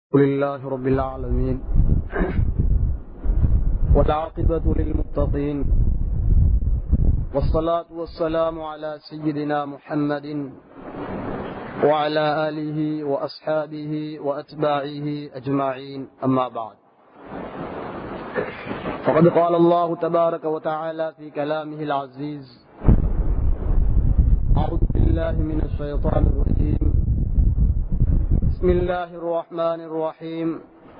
لله رب العالمين والعاقبة للمتقين والصلاة والسلام على سيدنا محمد وعلى آله وأصحابه وأتباعه أجمعين أما بعد فقد قال الله تبارك وتعالى في كلامه العزيز أعوذ بالله من الشيطان الرجيم بسم الله الرحمن الرحيم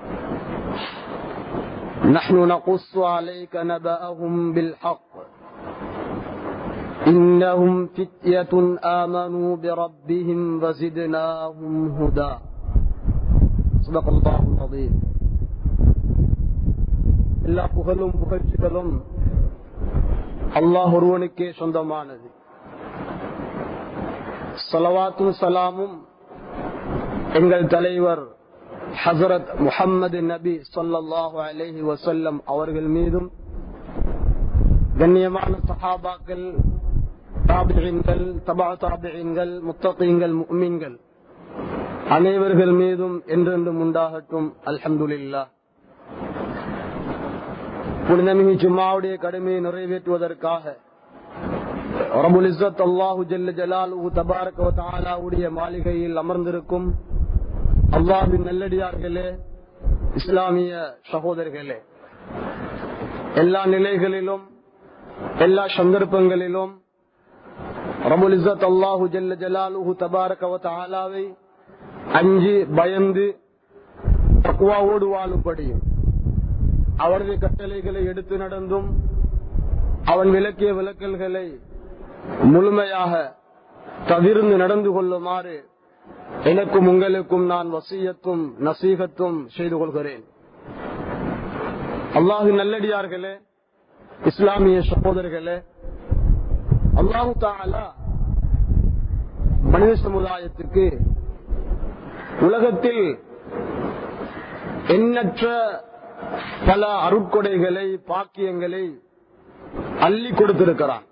نحن نقص عليك نبأهم بالحق إنهم فتية آمنوا بربهم وزدناهم هدى صدق الله العظيم எல்லா புகழும் புகழ்ச்சிகளும் அல்லாஹ் ஒருவனுக்கே சொந்தமானது சலவாத்தும் சலாமும் எங்கள் தலைவர் ஹசரத் முகம்மது நபி சொல்லாஹு அலஹி வசல்லம் அவர்கள் மீதும் கண்ணியமான சஹாபாக்கள் தாபிகள் தபா தாபிகள் முத்தகீங்கள் முக்மீன்கள் அனைவர்கள் மீதும் என்றென்றும் உண்டாகட்டும் அல்ஹம்துலில்லா புனிதமிகு ஜும்மாவுடைய கடமையை நிறைவேற்றுவதற்காக ரபுல் இஸ்ஸத் அல்லாஹு ஜல்ல ஜலாலு தபாரக தாலாவுடைய மாளிகையில் அமர்ந்திருக்கும் அல்லாஹின் நல்லடியார்களே இஸ்லாமிய சகோதரர்களே எல்லா நிலைகளிலும் எல்லா சந்தர்ப்பங்களிலும் ரபுல் இஸ்ஸத் அல்லாஹு ஜல்ல ஜலாலு தபாரக தாலாவை அஞ்சு பயந்து தக்குவாவோடு வாழும்படியும் அவரது கட்டளைகளை எடுத்து நடந்தும் அவன் விளக்கிய விளக்கல்களை முழுமையாக தவிர்ந்து நடந்து கொள்ளுமாறு எனக்கும் உங்களுக்கும் நான் வசியத்தும் நசீகத்தும் செய்து கொள்கிறேன் அல்லாஹு நல்லடியார்களே இஸ்லாமிய சகோதரர்களே அல்லாஹு தாலா மனித சமுதாயத்துக்கு உலகத்தில் எண்ணற்ற பல அருட்கொடைகளை பாக்கியங்களை அள்ளி கொடுத்திருக்கிறான்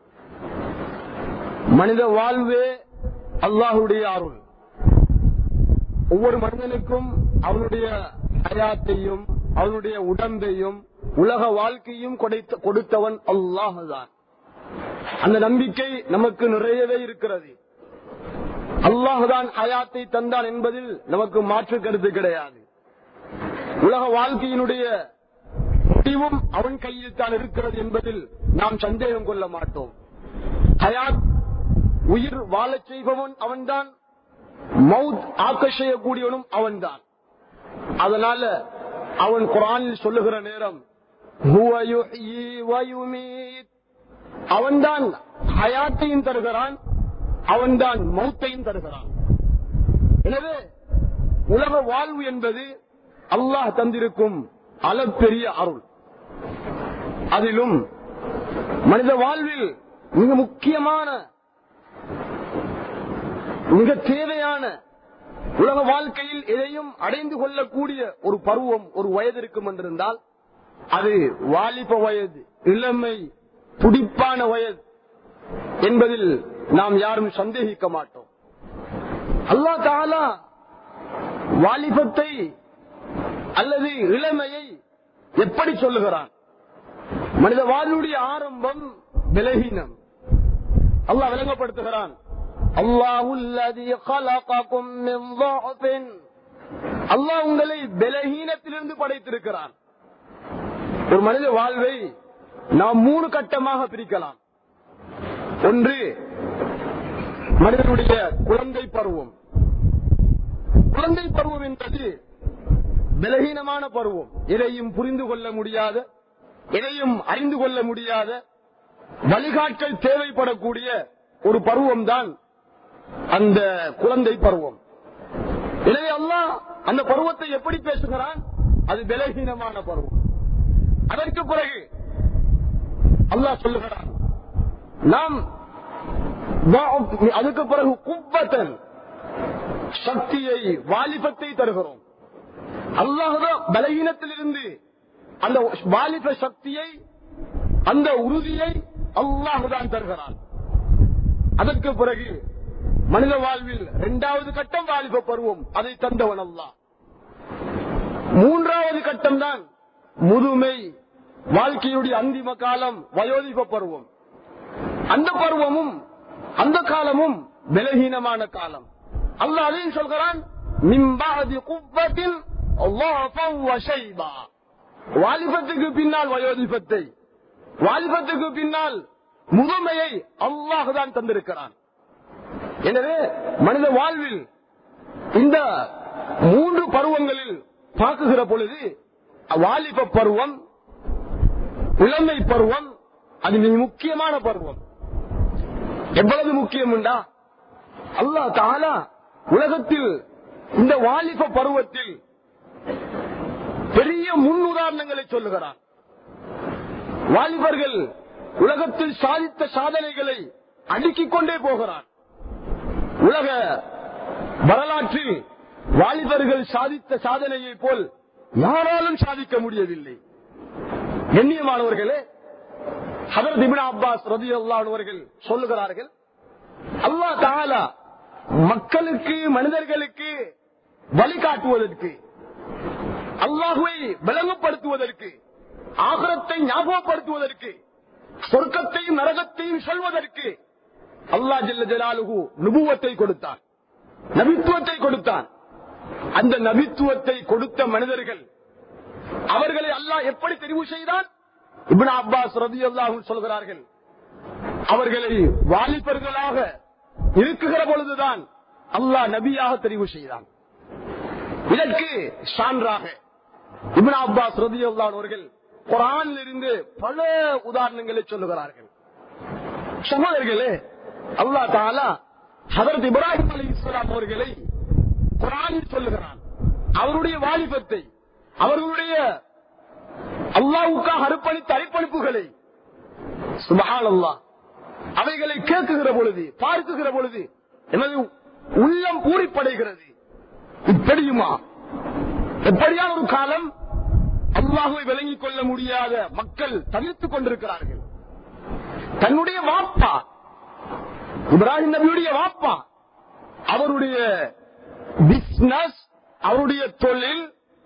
மனித வாழ்வே அல்லாஹுடைய அருள் ஒவ்வொரு மனிதனுக்கும் அவனுடைய ஹயாத்தையும் அவனுடைய உடம்பையும் உலக வாழ்க்கையும் கொடுத்தவன் அல்லாஹுதான் அந்த நம்பிக்கை நமக்கு நிறையவே இருக்கிறது அல்லாஹுதான் ஹயாத்தை தந்தான் என்பதில் நமக்கு மாற்று கருத்து கிடையாது உலக வாழ்க்கையினுடைய முடிவும் அவன் கையில் தான் இருக்கிறது என்பதில் நாம் சந்தேகம் கொள்ள மாட்டோம் ஹயாத் உயிர் வாழச் செய்பவன் அவன்தான் மவுத் ஆக்க செய்யக்கூடியவனும் அவன்தான் அதனால அவன் குரானில் சொல்லுகிற நேரம் அவன்தான் ஹயாத்தையும் தருகிறான் அவன்தான் மௌத்தையும் தருகிறான் எனவே உலக வாழ்வு என்பது அல்லாஹ் தந்திருக்கும் அளப்பெரிய அருள் அதிலும் மனித வாழ்வில் மிக முக்கியமான மிக தேவையான உலக வாழ்க்கையில் எதையும் அடைந்து கொள்ளக்கூடிய ஒரு பருவம் ஒரு வயது இருக்கும் என்றிருந்தால் அது வாலிப வயது இளமை துடிப்பான வயது என்பதில் நாம் யாரும் சந்தேகிக்க மாட்டோம் அல்லா தாலா வாலிபத்தை அல்லது இளமையை எப்படி சொல்லுகிறான் மனித வாழ்வுடைய ஆரம்பம் விலகினம் அல்லாஹ் விளங்கப்படுத்துகிறான் அல்லாஹ் உங்களை பலகீனத்திலிருந்து படைத்திருக்கிறான் ஒரு மனித வாழ்வை நாம் மூணு கட்டமாக பிரிக்கலாம் ஒன்று மனிதனுடைய குழந்தை பருவம் குழந்தை பருவம் என்பது பலகீனமான பருவம் எதையும் புரிந்து கொள்ள முடியாத எதையும் அறிந்து கொள்ள முடியாத வழிகாட்டல் தேவைப்படக்கூடிய ஒரு பருவம் தான் அந்த குழந்தை பருவம் எனவே அல்லாஹ் அந்த பருவத்தை எப்படி பேசுகிறான் அது பலகீனமான பருவம் அதற்கு பிறகு அல்லாஹ் சொல்லுகிறான் நாம் அதுக்கு பிறகு குப்பத்தன் சக்தியை வாலிபத்தை தருகிறோம் அல்லாஹுதான் பலகீனத்திலிருந்து அந்த வாலிப சக்தியை அந்த உறுதியை அல்லாஹுதான் தருகிறான் அதற்கு பிறகு மனித வாழ்வில் இரண்டாவது கட்டம் வாலிப பருவம் அதை தந்தவன் அல்லா கட்டம்தான் முதுமை வாழ்க்கையுடைய அந்திம காலம் வயோதிப பருவம் அந்த பருவமும் அந்த காலமும் பலகீனமான காலம் அல்லாஹ் அதையும் சொல்கிறான் மிம்பாதி குப்பத்தில் வாலிபத்துக்கு பின்னால் வயோதிபத்தை வாலிபத்துக்கு பின்னால் முதுமையை அல்லாஹுதான் தந்திருக்கிறான் எனவே மனித வாழ்வில் இந்த மூன்று பருவங்களில் பார்க்குகிற பொழுது வாலிப பருவம் இளமை பருவம் அது மிக முக்கியமான பருவம் எவ்வளவு முக்கியம் உண்டா அல்லாஹ் தாலா உலகத்தில் இந்த வாலிப பருவத்தில் பெரிய முன் உதாரணங்களை சொல்லுகிறான் வாலிபர்கள் உலகத்தில் சாதித்த சாதனைகளை அடுக்கிக் கொண்டே போகிறான் உலக வரலாற்றில் வாலிபர்கள் சாதித்த சாதனையை போல் யாராலும் சாதிக்க முடியவில்லை கண்ணியமானவர்களே ஹதரத் இபின் அப்பாஸ் ரதி அவர்கள் சொல்லுகிறார்கள் அல்லா தாலா மக்களுக்கு மனிதர்களுக்கு வழிகாட்டுவதற்கு அல்லாஹுவை விளங்கப்படுத்துவதற்கு ஆகரத்தை ஞாபகப்படுத்துவதற்கு சொர்க்கத்தையும் நரகத்தையும் சொல்வதற்கு அல்லாஹ் ஜல்ல ஜலாலுகு நுபுவத்தை கொடுத்தான் நபித்துவத்தை கொடுத்தான் அந்த நபித்துவத்தை கொடுத்த மனிதர்கள் அவர்களை அல்லாஹ் எப்படி தெரிவு செய்தான் இப்னு அப்பாஸ் ரதி அல்லாஹும் சொல்கிறார்கள் அவர்களை வாலிபர்களாக இருக்குகிற பொழுதுதான் அல்லாஹ் நபியாக தெரிவு செய்தான் இதற்கு சான்றாக இப்னு அப்பாஸ் ரதி அவர்கள் குரானில் இருந்து பல உதாரணங்களை சொல்லுகிறார்கள் சகோதரர்களே அல்லா தாலா ஹதரத் இப்ராஹிம் அலி இஸ்லாம் அவர்களை குரானில் சொல்லுகிறான் அவருடைய வாலிபத்தை அவர்களுடைய அல்லாவுக்காக அர்ப்பணித்த அர்ப்பணிப்புகளை சுபஹான் அல்லா அவைகளை கேட்குகிற பொழுது பார்க்குகிற பொழுது எனது உள்ளம் பூரிப்படைகிறது இப்படியுமா எப்படியான ஒரு காலம் அல்லாஹுவை விளங்கிக் கொள்ள முடியாத மக்கள் தவிர்த்துக் கொண்டிருக்கிறார்கள் தன்னுடைய வாப்பா இப்ராஹிம் நபியுடைய வாப்பா அவருடைய பிசினஸ் அவருடைய தொழில்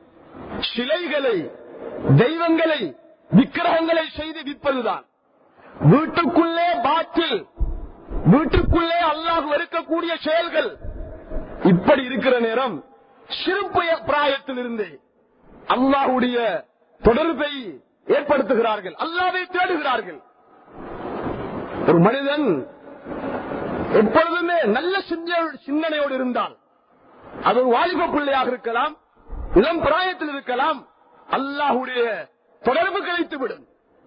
சிலைகளை தெய்வங்களை விக்கிரகங்களை செய்து விற்பதுதான் வீட்டுக்குள்ளே பாட்டில் வீட்டுக்குள்ளே அல்லாஹ் வெறுக்கக்கூடிய செயல்கள் இப்படி இருக்கிற நேரம் சிறுப்பு பிராயத்தில் இருந்து அல்லாஹுடைய தொடர்பை ஏற்படுத்துகிறார்கள் அல்லாவை தேடுகிறார்கள் ஒரு மனிதன் எப்பொழுதுமே நல்ல சிந்த- சிந்தனையோடு இருந்தால் அது ஒரு வாலிப பிள்ளையாக இருக்கலாம் இளம் பிராயத்தில் இருக்கலாம் அல்லாஹுடைய தொடர்பு கிடைத்துவிடும்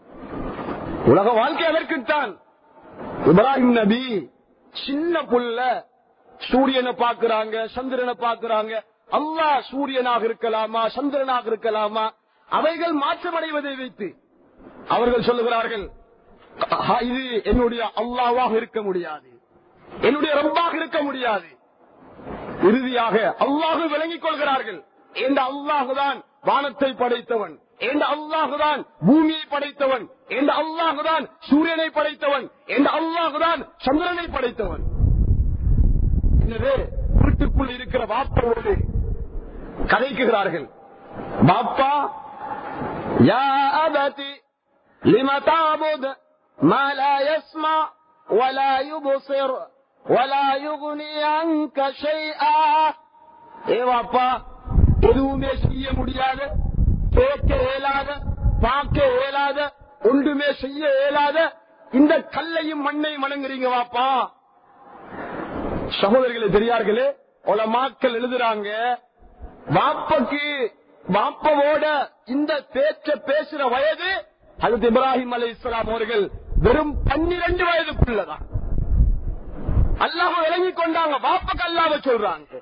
உலக வாழ்க்கை அதற்குத்தான் இப்ராஹிம் நபி சின்ன புள்ள சூரியனை பார்க்கிறாங்க சந்திரனை பார்க்கிறாங்க அல்லாஹ் சூரியனாக இருக்கலாமா சந்திரனாக இருக்கலாமா அவைகள் மாற்றமடைவதை வைத்து அவர்கள் சொல்லுகிறார்கள் "ஆஹா, இது என்னுடைய அல்லாவாக இருக்க முடியாது என்னுடைய ரப்பாக இருக்க முடியாது இறுதியாக அல்லாஹு விளங்கிக் கொள்கிறார்கள் இந்த அல்லாஹுதான் வானத்தை படைத்தவன் இந்த அல்லாஹுதான் பூமியை படைத்தவன் இந்த அல்லாஹுதான் சூரியனை படைத்தவன் இந்த அல்லாஹுதான் சந்திரனை படைத்தவன் எனவே வீட்டுக்குள் இருக்கிற வாப்போடு கதைக்குகிறார்கள் பாப்பா யா அபதி لم تعبد ما لا يسمع ولا يبصر ولا يغني عنك شيئا ஏ வாப்பா எதுவுமே செய்ய முடியாத கேட்க இயலாத பார்க்க இயலாத ஒன்றுமே செய்ய இயலாத இந்த கல்லையும் மண்ணையும் வணங்குறீங்க வாப்பா சகோதரிகளே பெரியார்களே மாக்கள் எழுதுறாங்க வாப்பக்கு வாப்பவோட இந்த பேச்ச பேசுற வயது அது இப்ராஹிம் அலி இஸ்லாம் அவர்கள் வெறும் பன்னிரண்டு வயது பிள்ளைதான் அல்லாஹ் விளங்கி கொண்டாங்க வாப்பக்கு அல்லாம சொல்றாங்க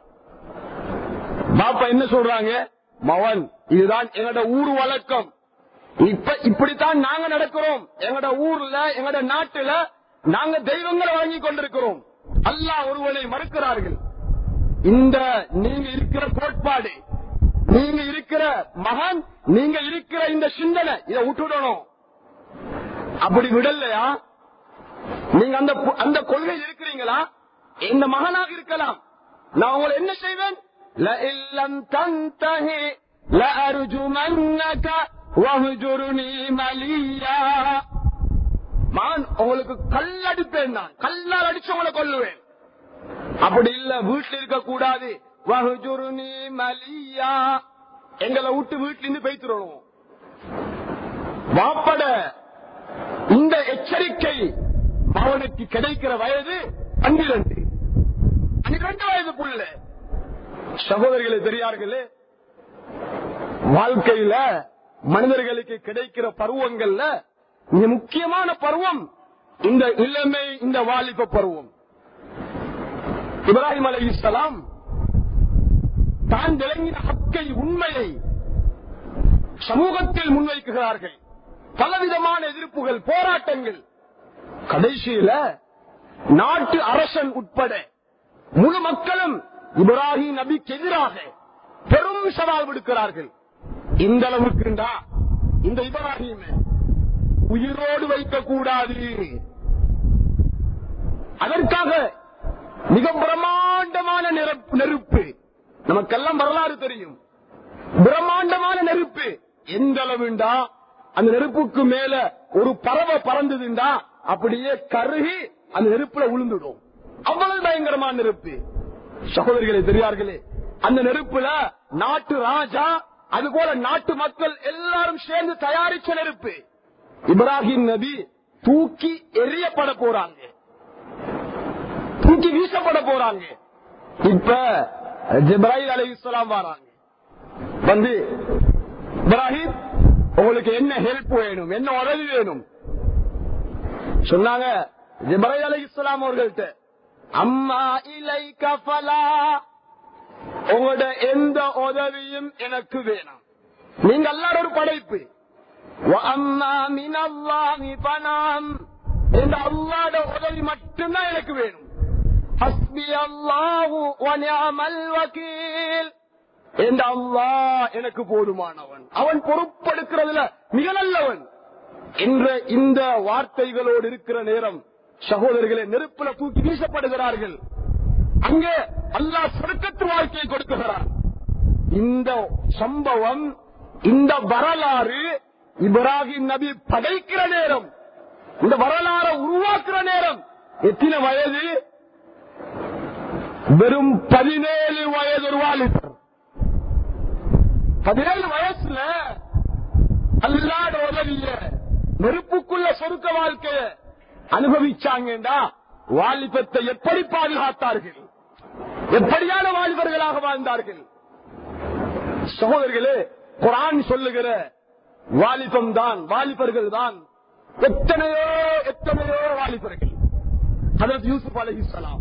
பாப்பா என்ன சொல்றாங்க மவன் இதுதான் எங்கட ஊர் வழக்கம் இப்ப இப்படித்தான் நாங்க நடக்கிறோம் எங்கட ஊர்ல எங்கட நாட்டுல நாங்க தெய்வங்களை வழங்கி கொண்டிருக்கிறோம் அல்லாஹ் ஒருவனை மறுக்கிறார்கள் இந்த நீங்க இருக்கிற கோட்பாடு நீங்க இருக்கிற மகன் நீங்க இருக்கிற இந்த சிந்தனை இதை விட்டுடணும் அப்படி விடலையா நீங்க அந்த அந்த கொள்கை இருக்கிறீங்களா இந்த மகனாக இருக்கலாம் நான் உங்களை என்ன செய்வேன் لئن لم تنتهي لأرجمنك وهجرني مليا மான் உங்களுக்கு கல்லடிப்பேன் நான் கல்லால் அடிச்சு உங்களை கொல்லுவேன் அப்படி இல்ல வீட்டுல இருக்க கூடாது வஹுஜுருனி மலியா எங்களை விட்டு வீட்டுல இருந்து பேய்த்துறோம் வாப்பட இந்த எச்சரிக்கை அவனுக்கு கிடைக்கிற வயது பன்னிரண்டு பன்னிரண்டு வயது புள்ள சகோதரிகளை பெரியார்களே வாழ்க்கையில மனிதர்களுக்கு கிடைக்கிற பருவங்கள்ல மிக முக்கியமான பருவம் இந்த இளமை இந்த வாலிப பருவம் இப்ராஹிம் அலி இஸ்லாம் தான் விளங்கின ஹக்கை உண்மையை சமூகத்தில் முன்வைக்குகிறார்கள் பலவிதமான எதிர்ப்புகள் போராட்டங்கள் கடைசியில நாட்டு அரசன் உட்பட முழு மக்களும் இப்ராஹிம் நபிக்கு எதிராக பெரும் சவால் விடுக்கிறார்கள் இந்த அளவுக்குண்டா இந்த இப்ராஹிம் உயிரோடு வைக்க கூடாது அதற்காக மிக பிரம்மாண்டமான நெருப்பு- நெருப்பு நமக்கெல்லாம் வரலாறு தெரியும் பிரம்மாண்டமான நெருப்பு எந்த அளவுண்டா அந்த நெருப்புக்கு மேல ஒரு பறவை பறந்ததுண்டா அப்படியே கருகி அந்த நெருப்புல விழுந்துடும் அவ்வளவு பயங்கரமான நெருப்பு சகோதரிகளே பெரியார்களே அந்த நெருப்புல நாட்டு ராஜா அதுபோல நாட்டு மக்கள் எல்லாரும் சேர்ந்து தயாரிச்ச நெருப்பு இப்ராஹிம் நபி தூக்கி எரியப்பட போறாங்க தூக்கி வீசப்பட போறாங்க இப்ப ஜிப்ராஹிம் அலி இஸ்லாம் வராங்க வந்து இப்ராஹிம் உங்களுக்கு என்ன ஹெல்ப் வேணும் என்ன உதவி வேணும் சொன்னாங்க ஜிப்ராஹிம் அலி இஸ்லாம் அவர்கள்ட்ட அம்மா இலை கஃபலா உங்களோட எந்த உதவியும் எனக்கு வேணாம் நீங்க எல்லாரும் ஒரு படைப்பு وَأَمَّا مِنَ اللَّهِ فَنَعَمْ இந்த அல்லாஹ்வுடைய உதவி மட்டும்தான் எனக்கு வேணும் ஹஸ்பி அல்லாஹு வநிஅமல் வக்கீல் இந்த அல்லாஹ் எனக்கு போதுமானவன் அவன் பொறுப்பெடுக்கிறதுல மிக நல்லவன் என்ற இந்த வார்த்தைகளோடு இருக்கிற நேரம் சகோதரர்களை நெருப்புல தூக்கி வீசப்படுகிறார்கள் அங்கே அல்லாஹ் சொர்க்கத்து வாழ்க்கையை கொடுக்குகிறான் இந்த சம்பவம் இந்த வரலாறு இப்ராஹிம் நபி படைக்கிற நேரம் இந்த வரலாறை உருவாக்குற நேரம் எத்தனை வயது வெறும் பதினேழு வயது ஒரு வாலிபர் பதினேழு வயசுல அல்லாட உதவிய நெருப்புக்குள்ள சொருக்க வாழ்க்கைய அனுபவிச்சாங்கடா வாலிபத்தை எப்படி பாதுகாத்தார்கள் எப்படியான வாலிபர்களாக வாழ்ந்தார்கள் சகோதரர்களே குரான் சொல்லுகிற வாலிபம் தான் வாலிபர்கள் தான் எத்தனையோ எத்தனையோ வாலிபர்கள் அதற்கு யூசுப் அலைஹிஸ்ஸலாம்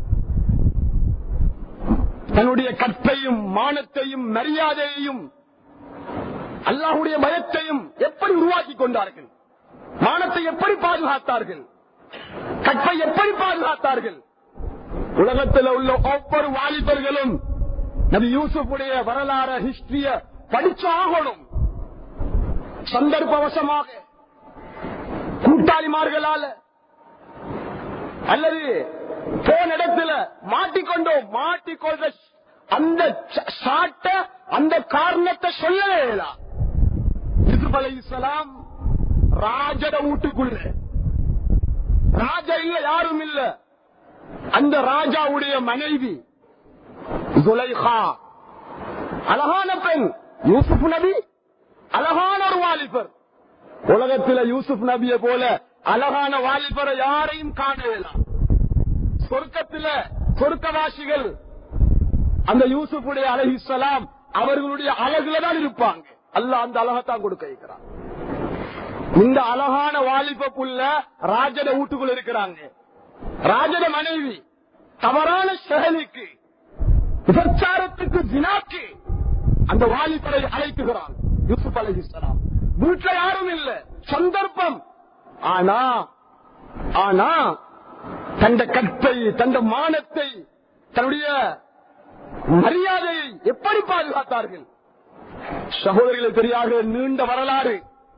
தன்னுடைய கற்பையும் மானத்தையும் மரியாதையையும் அல்லாஹுடைய பயத்தையும் எப்படி உருவாக்கி கொண்டார்கள் மானத்தை எப்படி பாதுகாத்தார்கள் கற்பை எப்படி பாதுகாத்தார்கள் உலகத்தில் உள்ள ஒவ்வொரு வாலிபர்களும் நபி யூசுஃபுடைய வரலாறு ஹிஸ்டரிய படிச்சாகணும் சந்தர்ப்பவசமாக கூட்டாளிமார்களால அல்லது போன இடத்துல மாட்டிக்கொண்டோம் மாட்டிக்கொள்ற அந்த ச- சாட்ட அந்த காரணத்தை சொல்லவே இல்லை யூசுப் அலைஹிஸ்ஸலாம் ராஜட வீட்டுக்குள்ள ராஜா இல்ல யாரும் இல்ல அந்த ராஜாவுடைய மனைவி துலைஹா அழகான பெண் யூசுப் நபி அழகான ஒரு வாலிபர் உலகத்தில் யூசுப் நபியை போல அழகான வாலிபரை யாரையும் காணலாம் சொர்க்கத்தில சொர்க்கவாசிகள் அந்த யூசுஃபுடைய அழகிசலாம் அவர்களுடைய அழகுல தான் இருப்பாங்க அல்லாஹ் அந்த அழகத்தான் கொடுக்க வைக்கிறான் இந்த அழகான வாலிப புள்ள ராஜட வீட்டுக்குள்ள இருக்கிறாங்க ராஜட மனைவி தவறான செயலுக்கு விபச்சாரத்துக்கு ஜினாக்கு அந்த வாலிபரை அழைக்குகிறான் யூசுப் அலைஹிஸ்ஸலாம் வீட்டுல யாரும் இல்ல சந்தர்ப்பம் ஆனா ஆனா தந்த கற்பை தந்த மானத்தை தன்னுடைய மரியாதையை எப்படி பாதுகாத்தார்கள் சகோதரிகளை தெரியாத நீண்ட வரலாறு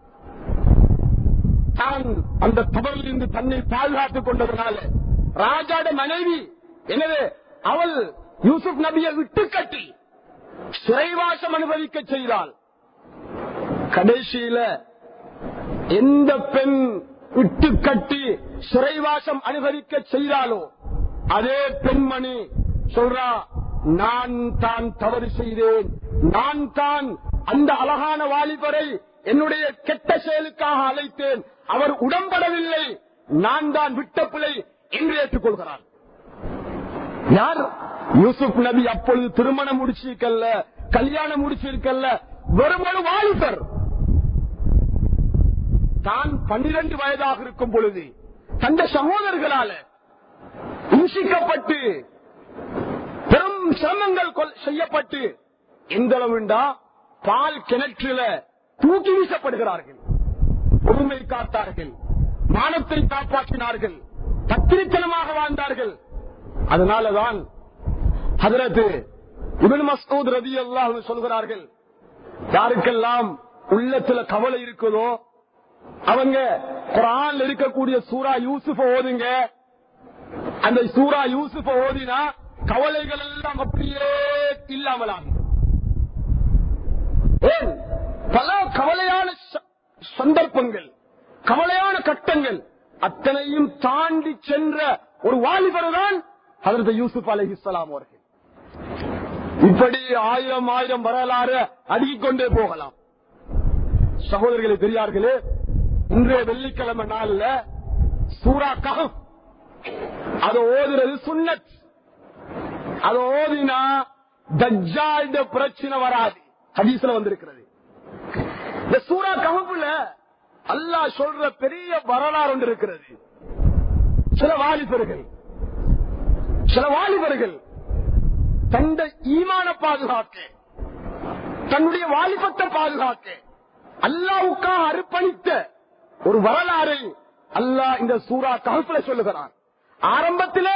தான் அந்த தவறில் இருந்து தன்னை பாதுகாத்துக் கொண்டதனால ராஜாட மனைவி எனவே அவள் யூசுப் நபியை விட்டு கட்டி சிறைவாசம் அனுபவிக்க செய்தால் கடைசியில எந்த பெண் விட்டு கட்டி சிறைவாசம் அனுபவிக்க செய்தாலோ அதே பெண்மணி சொல்றா நான் தான் தவறு செய்தேன் நான் தான் அந்த அழகான வாலிபரை என்னுடைய கெட்ட செயலுக்காக அழைத்தேன் அவர் உடம்படவில்லை நான் தான் விட்ட பிள்ளை என்று ஏற்றுக்கொள்கிறார் யார் யூசுப் நபி அப்பொழுது திருமணம் முடிச்சிருக்கல்ல கல்யாணம் முடிச்சிருக்கல்ல வெறும் ஒரு வாலிபர் தான் பன்னிரண்டு வயதாக இருக்கும் பொழுது தந்த சகோதரர்களால இன்சிக்கப்பட்டு பெரும் சிரமங்கள் கொல்- செய்யப்பட்டு எந்த அளவுண்டா பால் கிணற்றில தூக்கி வீசப்படுகிறார்கள் பொறுமை காத்தார்கள் மானத்தை காப்பாற்றினார்கள் பத்திரித்தனமாக வாழ்ந்தார்கள் அதனாலதான் ஹதரத்து இபின் மசூத் ரதி அல்லாஹ் சொல்கிறார்கள் யாருக்கெல்லாம் உள்ளத்துல கவலை இருக்குதோ அவங்க குரான்ல இருக்கக்கூடிய சூரா யூசுஃப ஓதுங்க அந்த சூரா யூசுஃப ஓதினா கவலைகள் எல்லாம் அப்படியே இல்லாமலாகும் ஏன் பல கவலையான ச- சந்தர்ப்பங்கள் கவலையான கட்டங்கள் அத்தனையும் தாண்டி சென்ற ஒரு வாலிபர் தான் அதற்கு யூசுப் அலைஹிஸ்ஸலாம் அவர்கள் இப்படி ஆயிரம் ஆயிரம் வரலாறு அடுக்கிக் கொண்டே போகலாம் சகோதரர்களே பெரியார்களே இன்றைய வெள்ளிக்கிழமை நாள்ல சூரா கஹப் அதை ஓதுறது சுன்னத் அதை ஓதினா தஜ்ஜால்ட பிரச்சனை வராது ஹதீஸ்ல வந்திருக்கிறது இந்த சூரா கஹப்புல அல்லாஹ் சொல்ற பெரிய வரலாறு ஒன்று இருக்கிறது சில வாலிபர்கள் சில வாலிபர்கள் தந்த ஈமான பாதுகாக்க தன்னுடைய வாலிபத்தை பாதுகாக்க அல்லாவுக்காக அர்ப்பணித்த ஒரு வரலாறை அல்லாஹ் இந்த சூரா கஹப்புல சொல்லுகிறான் ஆரம்பத்திலே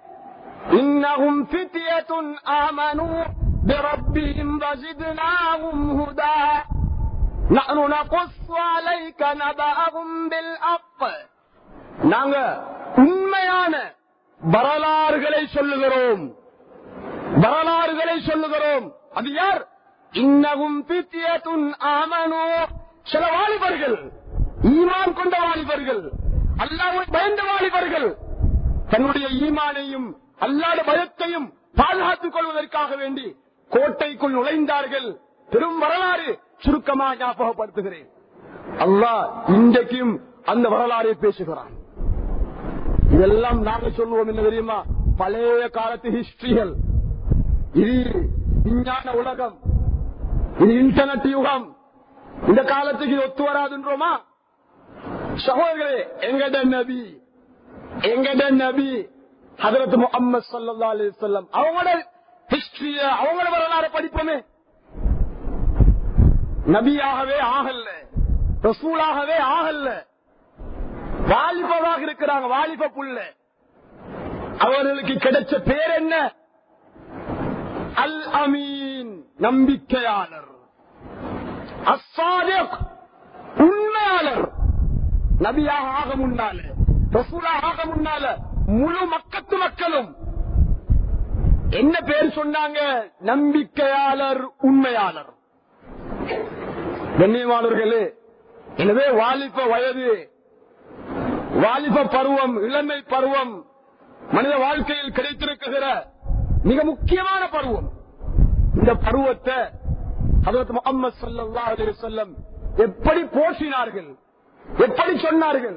إنهم فتية آمنوا بربهم وزدناهم هدى نحن نقص عليك نبأهم بالحق நாங்க உண்மையான வரலாறுகளை சொல்லுகிறோம் வரலாறுகளை சொல்லுகிறோம் அது யார் இன்னகும் பித்தியத்துன் ஆமனோ சில வாலிபர்கள் ஈமான் கொண்ட வாலிபர்கள் அல்லாவை பயந்த வாலிபர்கள் தன்னுடைய ஈமானையும் அல்லாத பயத்தையும் பாதுகாத்துக் கொள்வதற்காக வேண்டி கோட்டைக்குள் நுழைந்தார்கள் பெரும் வரலாறு சுருக்கமாக ஞாபகப்படுத்துகிறேன் அல்லாஹ் இன்றைக்கும் அந்த வரலாறை பேசுகிறான் இதெல்லாம் நாங்க சொல்லுவோம் என்ன தெரியுமா பழைய காலத்து ஹிஸ்டரிகள் இது விஞ்ஞான உலகம் இது இன்டர்நெட் யுகம் இந்த காலத்துக்கு இது ஒத்து வராதுன்றோமா சகோதரர்களே எங்கட நபி எங்கட நபி ஹதரத் முகமது சல்லா அலி சொல்லம் அவங்களோட ஹிஸ்டரிய அவங்களோட வரலாறு படிப்போமே நபியாகவே ஆகல்ல ரசூலாகவே ஆகல்ல வாலிபமாக இருக்கிறாங்க வாலிப புள்ள அவர்களுக்கு கிடைச்ச பேர் என்ன அல் அமீன் நம்பிக்கையாளர் அசாதிக் உண்மையாளர் நபியாக ஆக முன்னால ரசூலாக ஆக முன்னால முழு மக்கத்து மக்களும் என்ன பேர் சொன்னாங்க நம்பிக்கையாளர் உண்மையாளர் கண்ணியமானவர்களே எனவே வாலிப வயது வாலிப பருவம் இளமை பருவம் மனித வாழ்க்கையில் கிடைத்திருக்கிற மிக முக்கியமான பருவம் இந்த பருவத்தை ஹதரத் முகமது சல்லா அலி சொல்லம் எப்படி போற்றினார்கள் எப்படி சொன்னார்கள்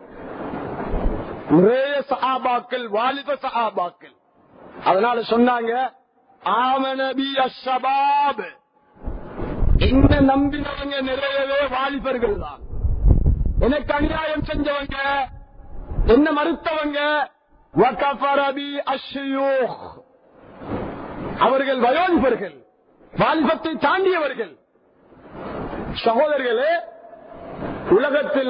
நிறைய சஹாபாக்கள் வாலிப சஹாபாக்கள் அதனால சொன்னாங்க ஆமனபி அஷபாப் என்ன நம்பினவங்க நிறையவே வாலிபர்கள் தான் எனக்கு அநியாயம் செஞ்சவங்க என்ன மறுத்தவங்க வகஃபரபி அஷ்யூஹ். அவர்கள் வயோதிபர்கள் வாலிபத்தை தாண்டியவர்கள் சகோதரர்களே உலகத்தில்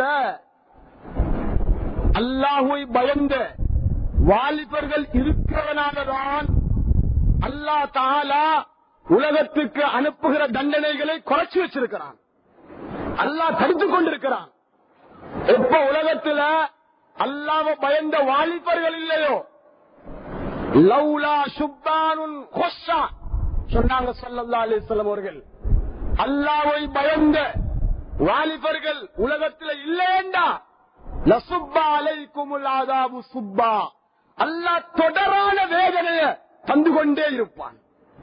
அல்லாஹுவை பயந்த வாலிபர்கள் இருக்கிறவனாலதான் அல்லாஹ் தாலா உலகத்துக்கு அனுப்புகிற தண்டனைகளை குறைச்சு வச்சிருக்கிறான் அல்லாஹ் தடுத்துக் கொண்டிருக்கிறான் எப்ப உலகத்துல அல்லாவ பயந்த வாலிபர்கள் இல்லையோ லவ்லா சுப்பானுன் கொஸ்ஸா சொன்னாங்க சல்லல்லா அலிஸ்லாம் அவர்கள் அல்லாவை பயந்த வாலிபர்கள் உலகத்தில் இல்லையண்டா லசுப்பா அலைக்குமுல் ஆதாபு சுப்பா அல்லாஹ் தொடரான வேதனைய தந்து கொண்டே இருப்பான்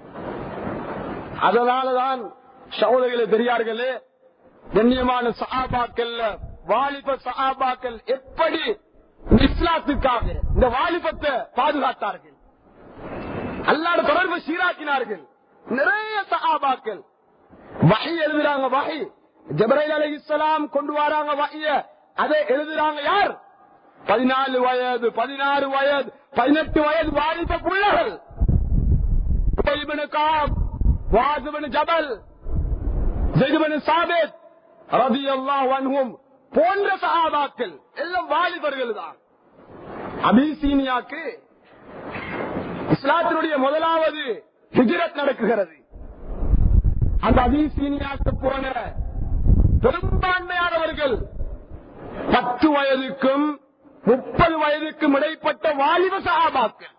அதனாலதான் சகோதரிகளே பெரியார்களே கண்ணியமான சஹாபாக்கள் வாலிப சஹாபாக்கள் எப்படி இஸ்லாத்துக்காக இந்த வாலிபத்தை பாதுகாத்தார்கள் அல்லாட தொடர்பு சீராக்கினார்கள் நிறைய சஹாபாக்கள் வகை எழுதுறாங்க வகை ஜபரைல் அலி இஸ்லாம் கொண்டு வராங்க வகைய அதை எழுதுறாங்க யார் பதினாலு வயது பதினாறு வயது பதினெட்டு வயது வாலிப பிள்ளைகள் உபய்பின் காப் வாசுபின் ஜபல் ஜெய்துபின் சாபித் ரதி அல்லாஹ் போன்ற சஹாபாக்கள் எல்லாம் வாலிபர்கள் தான் அபிசீனியாக்கு இஸ்லாத்தினுடைய முதலாவது ஹிஜ்ரத் நடக்குகிறது அந்த அபிசீனியாக்கு போன பெரும்பான்மையானவர்கள் பத்து வயதுக்கும் முப்பது வயதுக்கும் இடைப்பட்ட வாலிப சகாபாக்கள்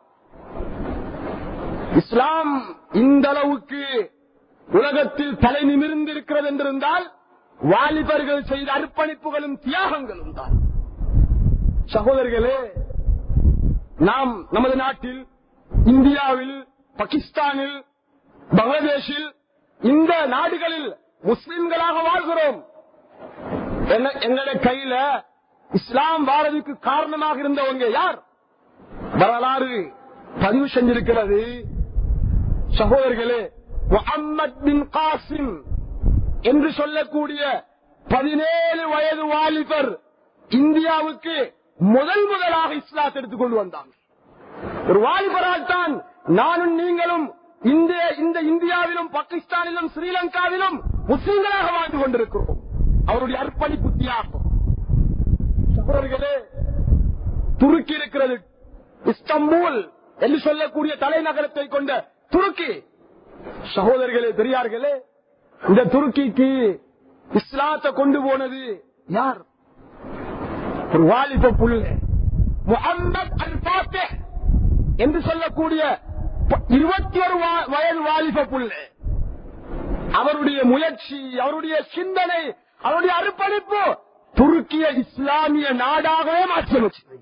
இஸ்லாம் இந்த அளவுக்கு உலகத்தில் தலை நிமிர்ந்திருக்கிறது என்றிருந்தால் வாலிபர்கள் செய்த அர்ப்பணிப்புகளும் தியாகங்களும் தான் சகோதரர்களே நாம் நமது நாட்டில் இந்தியாவில் பாகிஸ்தானில் பங்களாதேஷில் இந்த நாடுகளில் முஸ்லிம்களாக வாழ்கிறோம் என்ன- எங்களுடைய கையில இஸ்லாம் வாரதுக்கு காரணமாக இருந்தவங்க யார் வரலாறு பதிவு செஞ்சிருக்கிறது சகோதரர்களே முகம்மது பின் காசிம் என்று சொல்லக்கூடிய பதினேழு வயது வாலிபர் இந்தியாவுக்கு முதல் முதலாக இஸ்லாத்தை எடுத்துக் கொண்டு வந்தாங்க ஒரு வாலிபரால் தான் நானும் நீங்களும் இந்திய இந்த இந்தியாவிலும் பாகிஸ்தானிலும் ஸ்ரீலங்காவிலும் முஸ்லிம்களாக வாழ்ந்து கொண்டிருக்கிறோம் அவருடைய அர்ப்பணிப்பு தியாகம் சகோதரர்களே துருக்கி இருக்கிறது இஸ்தம்பூல் என்று சொல்லக்கூடிய தலைநகரத்தை கொண்ட துருக்கி சகோதரர்களே பெரியார்களே இந்த துருக்கிக்கு இஸ்லாத்தை கொண்டு போனது யார் ஒரு வாலிப புள்ள முகம்மது அல் பாத்தே என்று சொல்லக்கூடிய இருபத்தி ஒரு வயது வாலிப புள்ள அவருடைய முயற்சி அவருடைய சிந்தனை அவருடைய அர்ப்பணிப்பு துருக்கிய இஸ்லாமிய நாடாகவே மாற்றியமைச்சது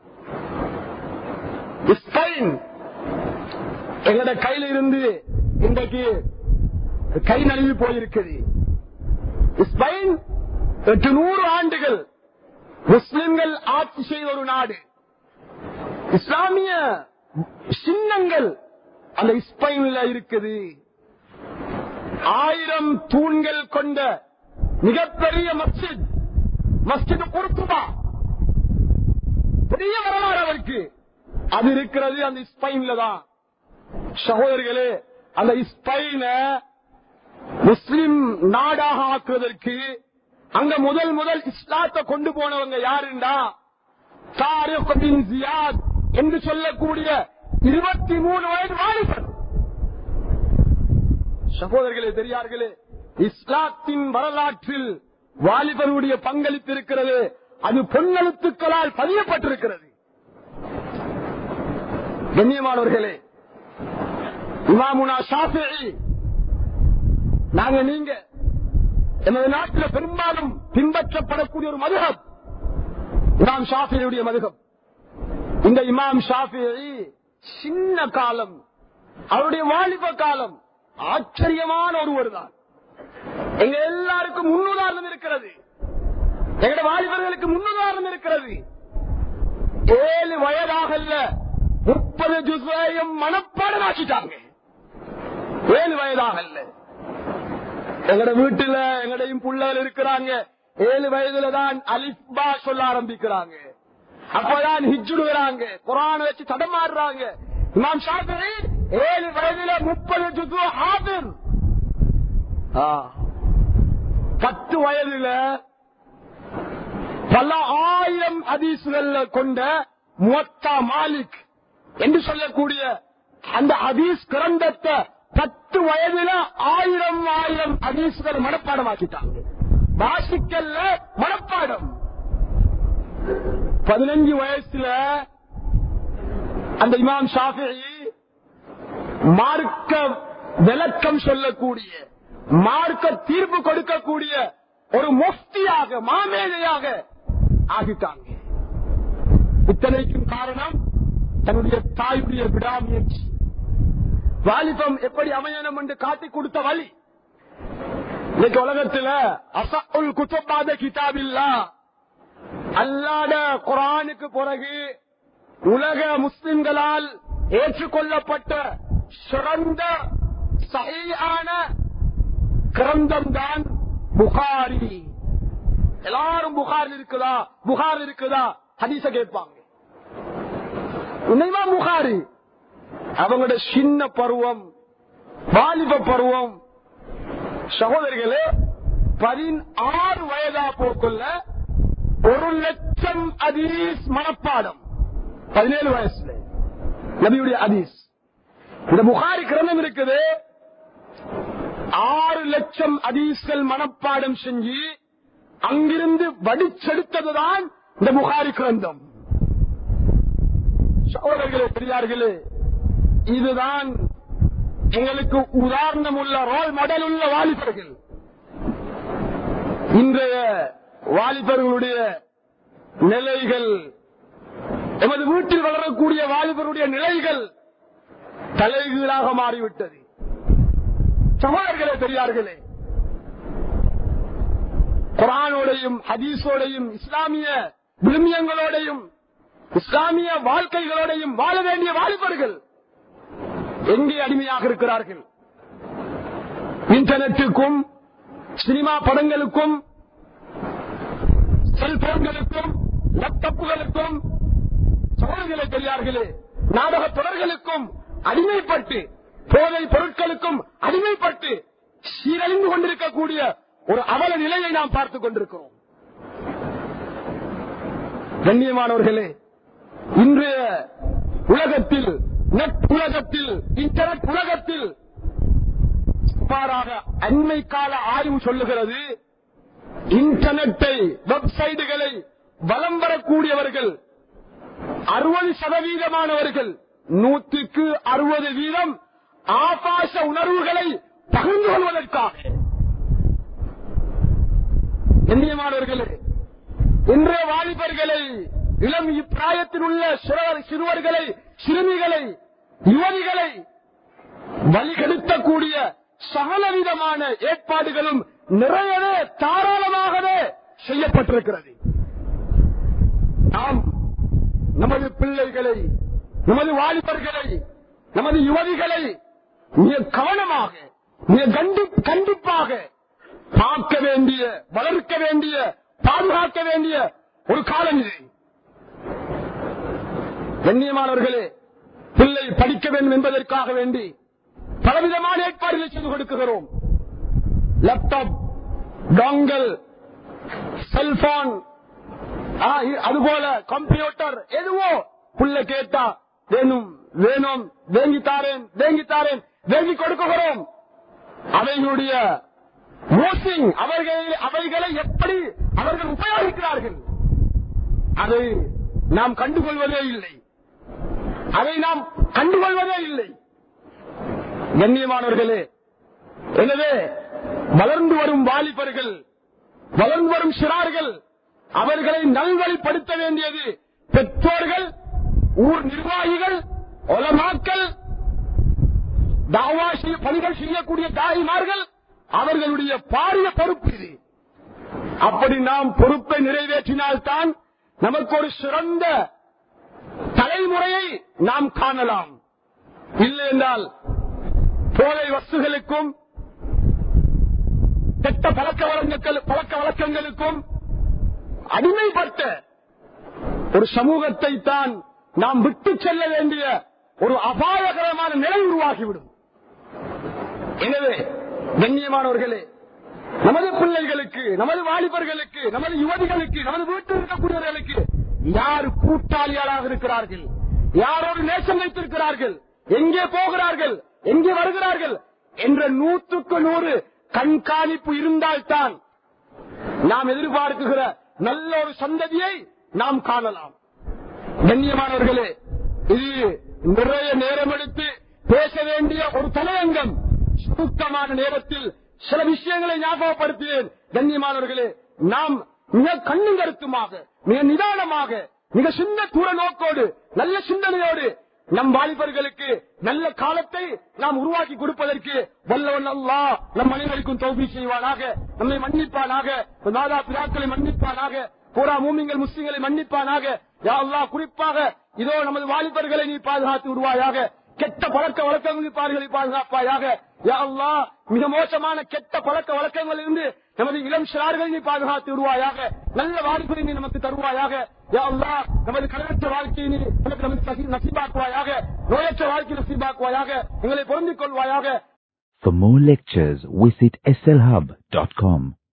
ஸ்பெயின் எங்கட கையில இருந்து இன்றைக்கு கை நழுவி போயிருக்குது ஸ்பெயின் எட்டு நூறு ஆண்டுகள் முஸ்லிம்கள் ஆட்சி செய்த ஒரு நாடு இஸ்லாமிய சின்னங்கள் அந்த ஸ்பெயின்ல இருக்குது ஆயிரம் தூண்கள் கொண்ட மிகப்பெரிய மஸ்ஜித் மஸ்ஜித் குருத்துபா பெரிய வரலாறு அவருக்கு அது இருக்கிறது அந்த ஸ்பெயின்ல தான் சகோதரர்களே அந்த ஸ்பெயின முஸ்லிம் நாடாக ஆக்குவதற்கு அங்க முதல் முதல் இஸ்லாத்தை கொண்டு போனவங்க யாருண்டா தாரிக் பின் ஜியாத் என்று சொல்லக்கூடிய இருபத்தி மூணு வயது வாலிபர் சகோதரர்களே பெரியார்களே இஸ்லாத்தின் வரலாற்றில் வாலிபருடைய பங்களிப்பு இருக்கிறது அது பொன்னெழுத்துக்களால் பதியப்பட்டிருக்கிறது கண்ணியமானவர்களே இமாமுனா ஷாஃபிஈ நாங்க நீங்க நமது நாட்டில் பெரும்பாலும் பின்பற்றப்படக்கூடிய ஒரு மதுகம் இமாம் ஷாஃபியுடைய மதுகம் இந்த இமாம் ஷாஃபி சின்ன காலம் அவருடைய வாலிப காலம் ஆச்சரியமான ஒருவர் தான் எங்க எல்லாருக்கும் முன்னுதாரணம் இருக்கிறது எங்களுடைய வாலிபர்களுக்கு முன்னுதாரணம் இருக்கிறது ஏழு வயதாகல்ல முப்பது ஜுசையும் மனப்பாடமாக்கிட்டாங்க ஏழு வயதாகல்ல எங்கட வீட்டுல எங்கடையும் புள்ளகள் இருக்கிறாங்க ஏழு வயதுல தான் அலிஃபா சொல்ல ஆரம்பிக்கிறாங்க அப்பதான் ஹிஜ்ஜுடுகிறாங்க குரான வச்சு தடமாடுறாங்க இமாம் ஷாஃபி ஏழு வயதுல முப்பது ஜுது ஹாபிர் ஆ. பத்து வயதுல பல ஆயிரம் ஹதீசுகள் கொண்ட முவத்தா மாலிக் என்று சொல்லக்கூடிய அந்த ஹதீஸ் கிரந்தத்தை பத்து வயதுல ஆயிரம் ஆயிரம் ஹதீசுகள் மனப்பாடமாக்கிட்டாங்க வாசிக்கல்ல மனப்பாடம் பதினஞ்சு வயசுல அந்த இமாம் ஷாஃபி மார்க்க விளக்கம் சொல்லக்கூடிய மார்க்க தீர்ப்பு கொடுக்கக்கூடிய ஒரு முஃப்தியாக மாமேதையாக ஆகிட்டாங்க இத்தனைக்கும் காரணம் தன்னுடைய தாயுடைய விடாமுயற்சி வாலிபம் எப்படி அமையணும் என்று காட்டிக் கொடுத்த வழி இன்னைக்கு உலகத்துல அசவுல் குத்தப்பாத கிதாபில்லா அல்லாத குரானுக்கு பிறகு உலக முஸ்லிம்களால் ஏற்றுக்கொள்ளப்பட்ட சிறந்த சகையான கிரந்தம் தான் புகாரி எல்லாரும் புகார் இருக்குதா புகார் இருக்குதா ஹதீச கேட்பாங்க உண்மைமா புகாரி அவங்களோட சின்ன பருவம் வாலிப பருவம் சகோதரிகளே பதினாறு வயதா போக்குள்ள ஒரு லட்சம் அதீஸ் மனப்பாடம் பதினேழு வயசுல நபியுடைய அதீஸ் இந்த புகாரி கிரந்தம் இருக்குது ஆறு லட்சம் அதீஸ்கள் மனப்பாடம் செஞ்சு அங்கிருந்து வடிச்செடுத்ததுதான் இந்த புகாரி கிரந்தம் சகோதரர்களே பெரியார்களே இதுதான் எங்களுக்கு உதாரணம் உள்ள ரோல் மாடல் உள்ள வாலிபர்கள் இன்றைய வாலிபர்களுடைய நிலைகள் எமது வீட்டில் வளரக்கூடிய வாலிபருடைய நிலைகள் தலைகீழாக மாறிவிட்டது சகோதரர்களே பெரியார்களே குரானோடையும் ஹதீஸோடையும் இஸ்லாமிய விழுமியங்களோடையும் இஸ்லாமிய வாழ்க்கைகளோடையும் வாழ வேண்டிய வாலிபர்கள் எங்கே அடிமையாக இருக்கிறார்கள் இன்டர்நெட்டுக்கும் சினிமா படங்களுக்கும் செல்போன்களுக்கும் லேப்டாப்புகளுக்கும் சோழர்களை பெரியார்களே நாடக தொடர்களுக்கும் அடிமைப்பட்டு போதை பொருட்களுக்கும் அடிமைப்பட்டு சீரழிந்து கொண்டிருக்கக்கூடிய ஒரு அவல நிலையை நாம் பார்த்துக் கொண்டிருக்கிறோம் கண்ணியமானவர்களே இன்றைய உலகத்தில் நெட் உலகத்தில் இன்டர்நெட் உலகத்தில் சுமாராக அண்மை கால ஆய்வு சொல்லுகிறது இன்டர்நெட்டை வெப்சைட்டுகளை வலம் வரக்கூடியவர்கள் அறுபது சதவீதமானவர்கள் நூற்றுக்கு அறுபது வீதம் ஆபாச உணர்வுகளை பகிர்ந்து கொள்வதற்காக கண்ணியமானவர்களே இன்றைய வாலிபர்களை இளம் இப்பிராயத்தில் உள்ள சிறுவர் சிறுவர்களை சிறுமிகளை யுவதிகளை வழிகெடுத்தக்கூடிய சகலவிதமான ஏற்பாடுகளும் நிறையவே தாராளமாகவே செய்யப்பட்டிருக்கிறது நாம் நமது பிள்ளைகளை நமது வாலிபர்களை நமது யுவதிகளை மிக கவனமாக மிக கண்டி- கண்டிப்பாக பார்க்க வேண்டிய வளர்க்க வேண்டிய பாதுகாக்க வேண்டிய ஒரு காலம் இது கண்ணியமானவர்களே பிள்ளை படிக்க வேண்டும் என்பதற்காக வேண்டி பலவிதமான ஏற்பாடுகளை செய்து கொடுக்குகிறோம் லேப்டாப் டாங்கல் செல்போன் ஆ, இ- அதுபோல கம்ப்யூட்டர் எதுவோ புள்ள கேட்டா வேணும் வேணும் வேங்கி தாரேன் வேங்கி தாரேன் வேங்கி கொடுக்குகிறோம் அவைகளுடைய யூசிங் அவர்கள் அவைகளை எப்படி அவர்கள் உபயோகிக்கிறார்கள் அதை நாம் கண்டுகொள்வதே இல்லை அதை நாம் கண்டுகொள்வதே இல்லை கண்ணியமானவர்களே எனவே வளர்ந்து வரும் வாலிபர்கள் வளர்ந்து வரும் சிறார்கள் அவர்களை நல்வழிப்படுத்த வேண்டியது பெற்றோர்கள் ஊர் நிர்வாகிகள் ஒலமாக்கள் தாவா செய்ய பணிகள் செய்யக்கூடிய தாய்மார்கள் அவர்களுடைய பாரிய பொறுப்பு இது அப்படி நாம் பொறுப்பை நிறைவேற்றினால்தான் நமக்கு ஒரு சிறந்த தலைமுறையை நாம் காணலாம் இல்லை என்றால் போதை வஸ்துகளுக்கும் கெட்ட பழக்க வழக்கங்கள் பழக்க வழக்கங்களுக்கும் அடிமைப்பட்ட ஒரு சமூகத்தை தான் நாம் விட்டு செல்ல வேண்டிய ஒரு அபாயகரமான நிலை உருவாகிவிடும் எனவே கண்ணியமானவர்களே நமது பிள்ளைகளுக்கு நமது வாலிபர்களுக்கு நமது யுவதிகளுக்கு நமது வீட்டில் இருக்கக்கூடியவர்களுக்கு யார் கூட்டாளியாளாக இருக்கிறார்கள் யாரோடு நேசம் வைத்திருக்கிறார்கள் எங்கே போகிறார்கள் எங்கே வருகிறார்கள் என்ற நூற்றுக்கு நூறு கண்காணிப்பு இருந்தால்தான் நாம் எதிர்பார்க்குகிற நல்ல ஒரு சந்ததியை நாம் காணலாம் கண்ணியமானவர்களே இது நிறைய நேரம் எடுத்து பேச வேண்டிய ஒரு தலையங்கம் சுருக்கமான நேரத்தில் சில விஷயங்களை ஞாபகப்படுத்தினேன் கண்ணியமானவர்களே நாம் மிக கண்ணும் கருத்துமாக மிக நிதானமாக மிக சின்ன தூர நோக்கோடு நல்ல சிந்தனையோடு நம் வாலிபர்களுக்கு நல்ல காலத்தை நாம் உருவாக்கி கொடுப்பதற்கு வல்லவன் அல்லாஹ் நம் அனைவருக்கும் தௌபி செய்வானாக நம்மை மன்னிப்பானாக மாதா பிராக்களை மன்னிப்பானாக பூரா மூமிங்கள் முஸ்லிம்களை மன்னிப்பானாக யா அல்லாஹ் குறிப்பாக இதோ நமது வாலிபர்களை நீ பாதுகாத்து விடுவாயாக கெட்ட பழக்க வழக்கங்கள் பாடுகளை பாதுகாப்பாயாக யா அல்லாஹ் மிக மோசமான கெட்ட பழக்க வழக்கங்களில் இருந்து நமது இளம் சிறார்கள் நீ பாதுகாத்து விடுவாயாக நல்ல வாய்ப்பை நீ நமக்கு தருவாயாக யா அல்லாஹ் நமது கடலற்ற வாழ்க்கையை நீ நமக்கு நமக்கு நசி- நசீபாக்குவாயாக நோயற்ற வாழ்க்கை நசீபாக்குவாயாக எங்களை பொருந்திக் கொள்வாயாக For more lectures, visit slhub.com.